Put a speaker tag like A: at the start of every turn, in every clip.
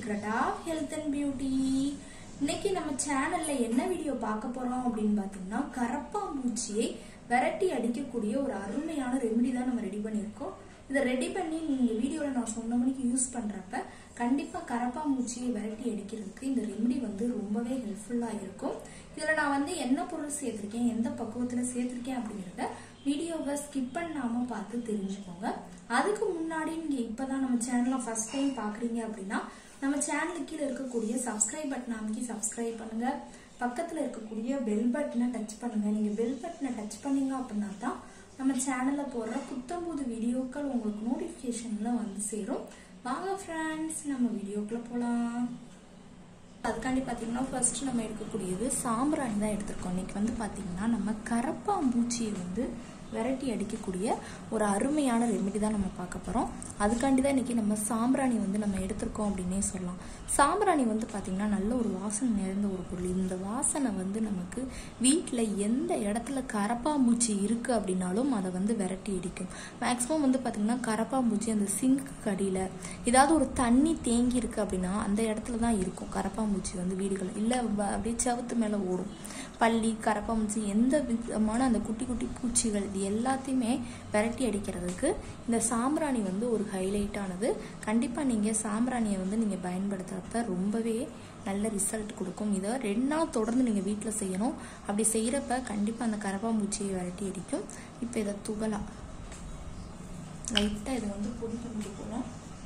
A: பிரடா health and beauty இன்னைக்கு நம்ம சேனல்ல என்ன வீடியோ பார்க்க போறோம் அப்படின்னு பாத்தீங்கன்னா கரப்பாம்பூச்சியை விரட்டி அடிக்கக்கூடிய ஒரு அருமையான ரெமெடி தான் நம்ம ரெடி பண்ணியிருக்கோம் இதை ரெடி பண்ணி நீங்க வீடியோல நான் சொன்ன மணிக்கு யூஸ் பண்றப்ப கண்டிப்பா கரப்பாம்பூச்சியை விரட்டி அடிக்கிறதுக்கு இந்த ரெமெடி வந்து ரொம்பவே ஹெல்ப்ஃபுல்லா இருக்கும் இதுல நான் வந்து என்ன பொருள் சேர்த்திருக்கேன் எந்த பக்குவத்துல சேர்த்திருக்கேன் அப்படிங்கறத வீடியோவை ஸ்கிப் பண்ணாம பார்த்து தெரிஞ்சுக்கோங்க அதுக்கு முன்னாடி நீங்க இப்பதான் நம்ம சேனலை ஃபர்ஸ்ட் டைம் பாக்குறீங்க அப்படின்னா நம்ம சேனலுக்கு கீழே இருக்கக்கூடிய சப்ஸ்கிரைப் பட்டன் அமைக்கி சப்ஸ்கிரைப் பண்ணுங்க பக்கத்துல இருக்கக்கூடிய பெல் பட்டனை டச் பண்ணுங்க நீங்க பெல் பட்டனை டச் பண்ணீங்க அப்படின்னா தான் நம்ம சேனல்ல போடுற புத்தம் புது வீடியோக்கள் உங்களுக்கு நோட்டிபிகேஷன்ல வந்து சேரும் வாங்க ஃப்ரெண்ட்ஸ் நம்ம வீடியோக்குள்ள போலாம் அதுக்காண்டி பார்த்தீங்கன்னா ஃபர்ஸ்ட் நம்ம எடுக்கக்கூடியது சாம்பிராணி தான் எடுத்திருக்கோம் இன்னைக்கு வந்து பார்த்தீங்கன்னா நம்ம கரப்பாம்பூச்சியை வந்து விரட்டி அடிக்கக்கூடிய ஒரு அருமையான ரெமெடி தான் நம்ம பார்க்க போகிறோம் அதுக்காண்டி தான் இன்னைக்கு நம்ம சாம்பிராணி வந்து நம்ம எடுத்திருக்கோம் அப்படின்னே சொல்லலாம் சாம்பிராணி வந்து பார்த்திங்கன்னா நல்ல ஒரு வாசனை நிறைந்த ஒரு பொருள் இந்த வாசனை வந்து நமக்கு வீட்டில் எந்த இடத்துல கரப்பாம்பூச்சி இருக்குது அப்படின்னாலும் அதை வந்து விரட்டி அடிக்கும் மேக்ஸிமம் வந்து பார்த்திங்கன்னா கரப்பாம்பூச்சி அந்த சிங்க்கு கடியில் ஏதாவது ஒரு தண்ணி தேங்கி இருக்குது அப்படின்னா அந்த இடத்துல தான் இருக்கும் கரப்பாம்பூச்சி வந்து வீடுகள் இல்லை அப்படியே செவுத்து மேலே ஓடும் பள்ளி கரப்பாம்பூச்சி எந்த விதமான அந்த குட்டி குட்டி பூச்சிகள் இது எல்லாத்தையுமே விரட்டி அடிக்கிறதுக்கு இந்த சாம்பிராணி வந்து ஒரு ஹைலைட்டானது கண்டிப்பாக நீங்கள் சாம்பிராணியை வந்து நீங்கள் பயன்படுத்துகிறப்ப ரொம்பவே நல்ல ரிசல்ட் கொடுக்கும் இதை ரெண்டு நாள் தொடர்ந்து நீங்கள் வீட்டில் செய்யணும் அப்படி செய்கிறப்ப கண்டிப்பாக அந்த கரப்பாம்பூச்சியை விரட்டி அடிக்கும் இப்போ இதை துகலாம் லைட்டாக இதை வந்து பொடி பண்ணி போகலாம்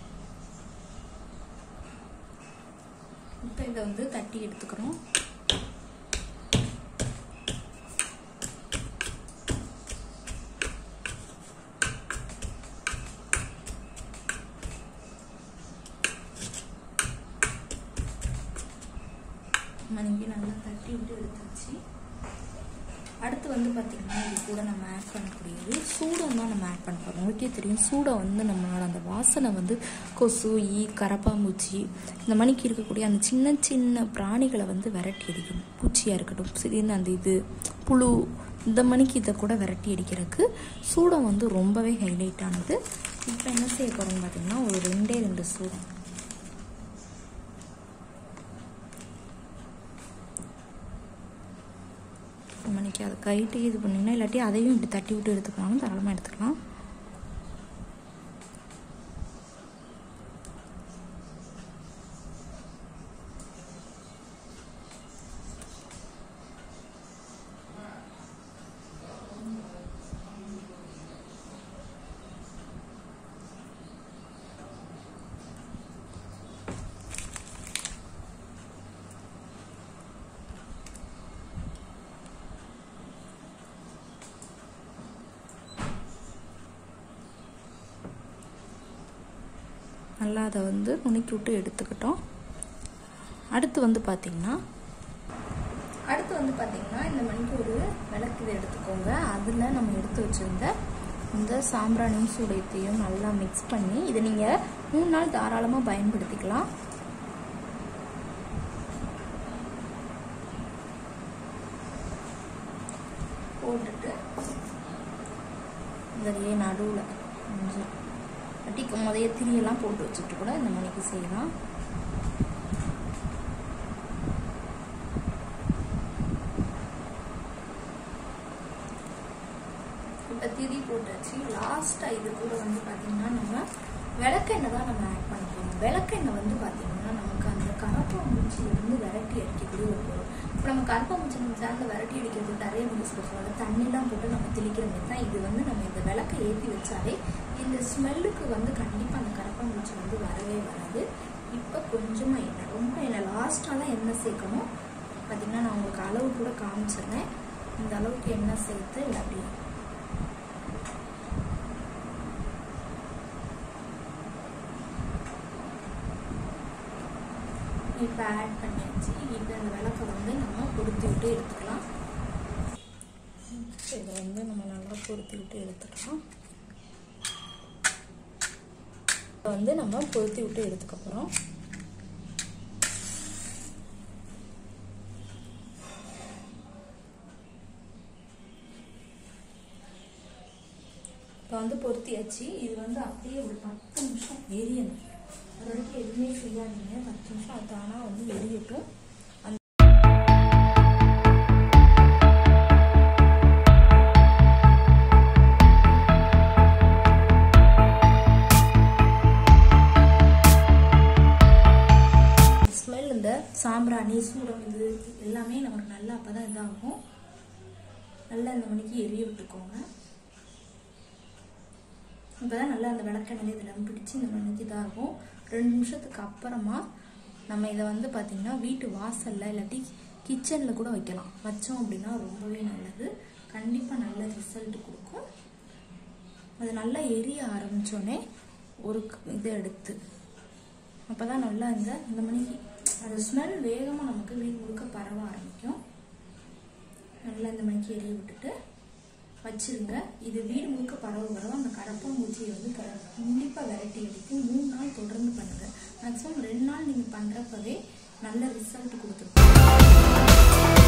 A: இப்போ இதை வந்து தட்டி எடுத்துக்கிறோம் மணிக்கு நல்லா தட்டி விட்டு எடுத்தாச்சு அடுத்து வந்து பார்த்திங்கன்னா இது கூட நம்ம ஆட் பண்ணக்கூடியது சூடம் தான் நம்ம ஆட் பண்ண போகிறோம் உங்களுக்கே தெரியும் சூடம் வந்து நம்மளோட அந்த வாசனை வந்து கொசு ஈ கரப்பாம்பூச்சி இந்த மணிக்கு இருக்கக்கூடிய அந்த சின்ன சின்ன பிராணிகளை வந்து விரட்டி அடிக்கும் பூச்சியாக இருக்கட்டும் திடீர்னு அந்த இது புழு இந்த மணிக்கு இதை கூட விரட்டி அடிக்கிறதுக்கு சூடம் வந்து ரொம்பவே ஹைலைட்டானது இப்போ என்ன செய்ய போகிறோம்னு பார்த்தீங்கன்னா ஒரு ரெண்டே ரெண்டு சூடம் மணிக்கு அதை கைட்டு இது பண்ணிங்கன்னா இல்லாட்டி அதையும் இப்படி தட்டி விட்டு எடுத்துக்கலாம் தாராளமாக எடுத்துக்கலாம் நல்லா அதை வந்து நுணுக்கி விட்டு எடுத்துக்கிட்டோம் அடுத்து வந்து பார்த்திங்கன்னா அடுத்து வந்து பார்த்திங்கன்னா இந்த மணிக்கு ஒரு விளக்கு இதை எடுத்துக்கோங்க அதில் நம்ம எடுத்து வச்சுருந்த இந்த சாம்பிராணியும் சூடையத்தையும் நல்லா மிக்ஸ் பண்ணி இதை நீங்கள் மூணு நாள் தாராளமாக பயன்படுத்திக்கலாம் போட்டுட்டு இதிலேயே நடுவில் கொஞ்சம் வட்டிக்கு முதைய திரியெல்லாம் போட்டு வச்சுட்டு கூட இந்த மணிக்கு செய்யலாம் இப்போ திரி போட்டாச்சு லாஸ்ட்டாக இது கூட வந்து பார்த்தீங்கன்னா நம்ம விளக்கெண்ணெய் தான் நம்ம ஆட் பண்ண போகிறோம் விளக்கெண்ணெய் வந்து பார்த்தீங்கன்னா நமக்கு அந்த கரப்பாம்பூச்சியிலிருந்து விரட்டி அடிக்கக்கூடிய ஒரு பொருள் இப்போ நம்ம கரப்பாம்பூச்சி நம்ம சேர்ந்து விரட்டி அடிக்கிறது தரையை முடிச்சு கொடுப்போம் தண்ணிலாம் போட்டு நம்ம தெளிக்கிற மாதிரி தான் இது வந்து நம்ம இந்த விளக்கை ஏற்றி வச்சாலே இந்த ஸ்மெல்லுக்கு வந்து கண்டிப்பாக அந்த கரப்பாம்பூச்சி வந்து வரவே வராது இப்போ கொஞ்சமாக எண்ணெய் ரொம்ப எண்ணெய் லாஸ்ட்டாக தான் எண்ணெய் சேர்க்கணும் பார்த்தீங்கன்னா நான் உங்களுக்கு அளவு கூட காமிச்சிருந்தேன் இந்த அளவுக்கு எண்ணெய் சேர்த்து அப்படி இப்போ ஆட் பண்ணியாச்சு இப்போ இந்த விளக்கை வந்து நம்ம பொருத்தி விட்டு எடுத்துக்கலாம் இதை வந்து நம்ம நல்லா பொருத்தி விட்டு எடுத்துக்கலாம் இதை வந்து நம்ம பொருத்தி விட்டு எடுத்துக்க போகிறோம் இப்போ வந்து பொருத்தியாச்சு இது வந்து அப்படியே ஒரு பத்து நிமிஷம் எரியணும் அது வரைக்கும் எதுவுமே செய்யாதீங்க பத்து நிமிஷம் அது தானாக வந்து எரியட்டும் அந்த ஸ்மெல் இந்த சாம்பிராணி சூடம் இது எல்லாமே நமக்கு நல்லா அப்போ தான் இதாகும் நல்லா இந்த மணிக்கு எரிய விட்டுக்கோங்க இப்போதான் நல்லா அந்த விளக்கெண்ணெய் இதில் பிடிச்சி இந்த மணிக்கு இதாகும் ரெண்டு நிமிஷத்துக்கு அப்புறமா நம்ம இதை வந்து பார்த்திங்கன்னா வீட்டு வாசலில் இல்லாட்டி கிச்சனில் கூட வைக்கலாம் வச்சோம் அப்படின்னா ரொம்பவே நல்லது கண்டிப்பாக நல்ல ரிசல்ட் கொடுக்கும் அது நல்லா எரிய ஆரம்பித்தோடனே ஒரு இதை எடுத்து அப்போ தான் நல்லா இந்த இந்த மணிக்கு அந்த ஸ்மெல் வேகமாக நமக்கு வீடு முழுக்க பரவ ஆரம்பிக்கும் நல்லா இந்த மணிக்கு எரிய விட்டுட்டு வச்சிருங்க இது வீடு முழுக்க பரவ பரவ அந்த கரப்பாம்பூச்சியை வந்து கண்டிப்பாக வெரைட்டி அடிக்கும் மூணு நாள் தொடர்ந்து பண்ணுங்க மேக்ஸிமம் ரெண்டு நாள் நீங்கள் பண்ணுறப்பவே நல்ல ரிசல்ட் கொடுத்துருக்கோம்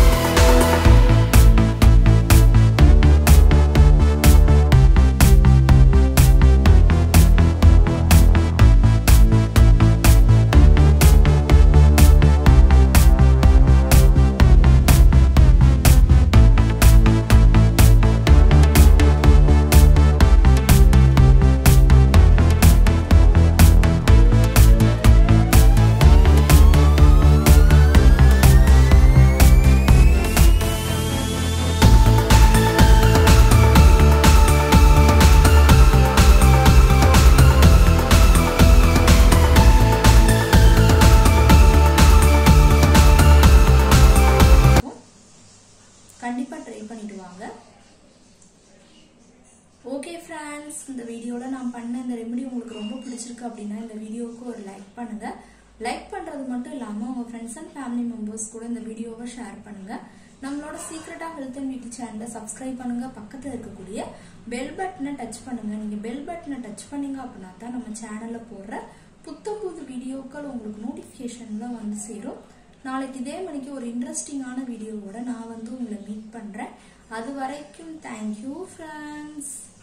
A: கண்டிப்பாக ட்ரை பண்ணிட்டு வாங்க ஓகே ஃப்ரெண்ட்ஸ் இந்த வீடியோவில் நான் பண்ண இந்த ரெமெடி உங்களுக்கு ரொம்ப பிடிச்சிருக்கு அப்படின்னா இந்த வீடியோவுக்கு ஒரு லைக் பண்ணுங்க லைக் பண்ணுறது மட்டும் இல்லாமல் உங்கள் ஃப்ரெண்ட்ஸ் அண்ட் ஃபேமிலி மெம்பர்ஸ் கூட இந்த வீடியோவை ஷேர் பண்ணுங்க நம்மளோட சீக்ரெட்டாக ஹெல்த் அண்ட் பியூட்டி சேனலை சப்ஸ்கிரைப் பண்ணுங்க பக்கத்தில் இருக்கக்கூடிய பெல் பட்டனை டச் பண்ணுங்க நீங்கள் பெல் பட்டனை டச் பண்ணீங்க அப்படின்னா தான் நம்ம சேனலில் போடுற புத்தம் புது வீடியோக்கள் உங்களுக்கு நோட்டிஃபிகேஷனில் வந்து சேரும் நாளைக்கு இதே மணிக்கு ஒரு இன்ட்ரெஸ்டிங்கான வீடியோவோட நான் வந்து உங்களை மீட் பண்ணுறேன் அது வரைக்கும் தேங்க்யூ ஃப்ரெண்ட்ஸ்